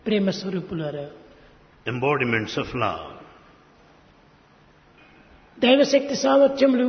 ప్రేమ స్వరూపులారా embodiments of love. దైవశక్తి సామర్థ్యములు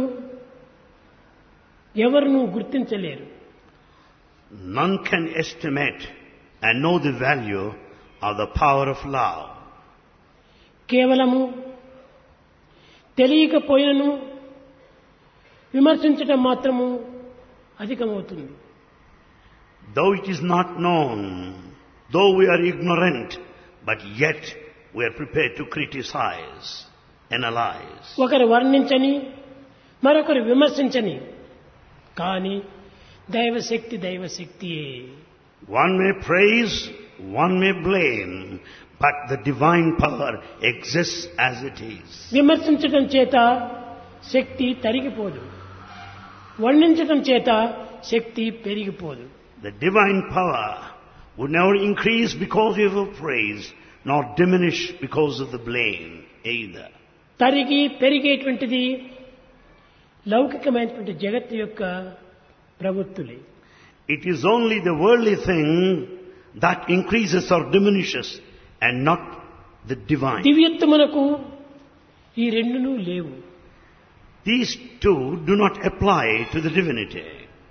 ఎవరినూ గుర్తించలేరు None can estimate and know the value of the power of love. కేవలము తెలియకపోయినను విమర్శించటం మాత్రము అధికమవుతుంది Though it is not known, though we are ignorant, but yet we are prepared to criticize, analyze. ఒకరు వర్ణించని మరొకరు విమర్శించని కానీ దైవశక్తి దైవశక్తియే One may praise, one may blame, but the divine power exists as it is. విమర్శించటం చేత శక్తి తరిగిపోదు వర్ణించటం చేత శక్తి పెరిగిపోదు The divine power would never increase because of your praise, nor diminish because of the blame either. తరిగి పెరిగేటువంటిది లౌకికమైనటువంటి జగత్తు యొక్క ప్రవృత్తులే It is only the worldly thing that increases or diminishes and not the divine. దివ్యత్వమునకు ఈ రెండునూ లేవు These two do not apply to the divinity.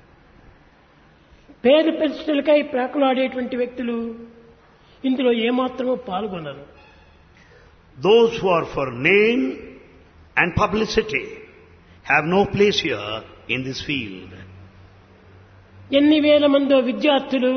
పేరు ప్రతిష్టలకై ప్రాకులాడేటువంటి వ్యక్తులు ఇందులో ఏమాత్రమూ పాల్గొనరు Those who are for name and publicity have no place here in this field. ఎన్ని వేల మందో విద్యార్థులు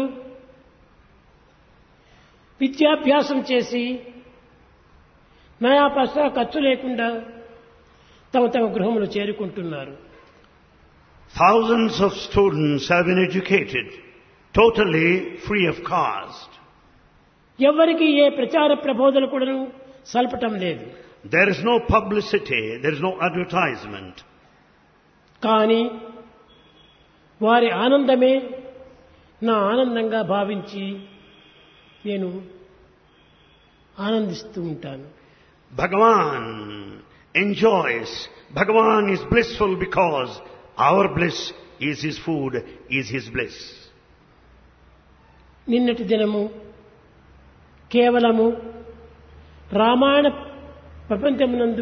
విద్యాభ్యాసం చేసి నయా పైసా ఖర్చు లేకుండా తమ తమ గృహములు చేరుకుంటున్నారు Thousands of students have been educated totally free of cost. ఎవరికి ఏ ప్రచార ప్రబోధన కూడాను సల్పటం లేదు There is no publicity, there is no advertisement. కానీ వారి ఆనందమే నా ఆనందంగా భావించి నేను ఆనందిస్తూ ఉంటాను Bhagavan enjoys. Bhagavan is blissful because our bliss is his food, is his bliss. నిన్నటి దినము కేవలము రామాయణ ప్రపంచమునందు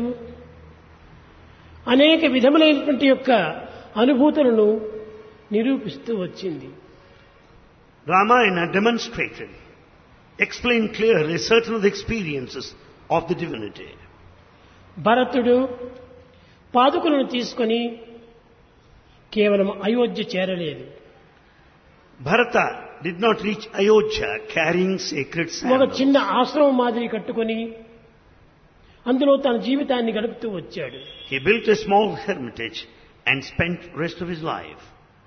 అనేక విధములైనటువంటి యొక్క అనుభూతులను నిరూపిస్తూ వచ్చింది Ramayana demonstrated, explained clearly certain of the experiences of the divinity. భరతుడు పాదుకులను తీసుకొని కేవలం అయోధ్య చేరలేదు Bharata did not reach Ayodhya carrying sacred ఒక sandals. చిన్న ఆశ్రమం మాదిరి కట్టుకొని అందులో తన జీవితాన్ని గడుపుతూ వచ్చాడు He built a small hermitage and spent rest of his life.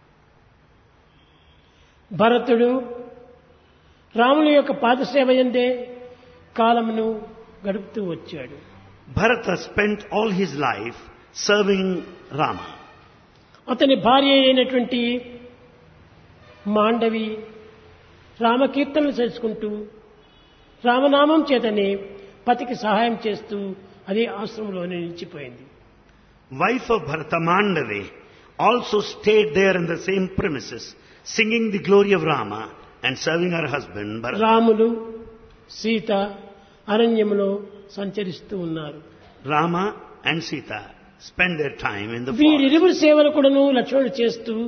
భరతుడు రాముని యొక్క పాదసేవ ఎందే కాలమును గడుపుతూ వచ్చాడు Bharata spent all his life serving Rama. అతని భార్య అయినటువంటి మాండవి రామకీర్తనలు చేసుకుంటూ రామనామం చేతనే పతికి సహాయం చేస్తూ అదే ఆశ్రమంలోనే నిలిచిపోయింది Wife of Bharata Mandavi also stayed there in the same premises, singing the glory of Rama and serving her husband Bharata. Ramulu Sita అరణ్యములో సంచరిస్తూ ఉన్నారు Rama and Sita spent their time in the forest. వీరిరువురు సేవలు కూడాను లక్ష్మణుడు చేస్తూ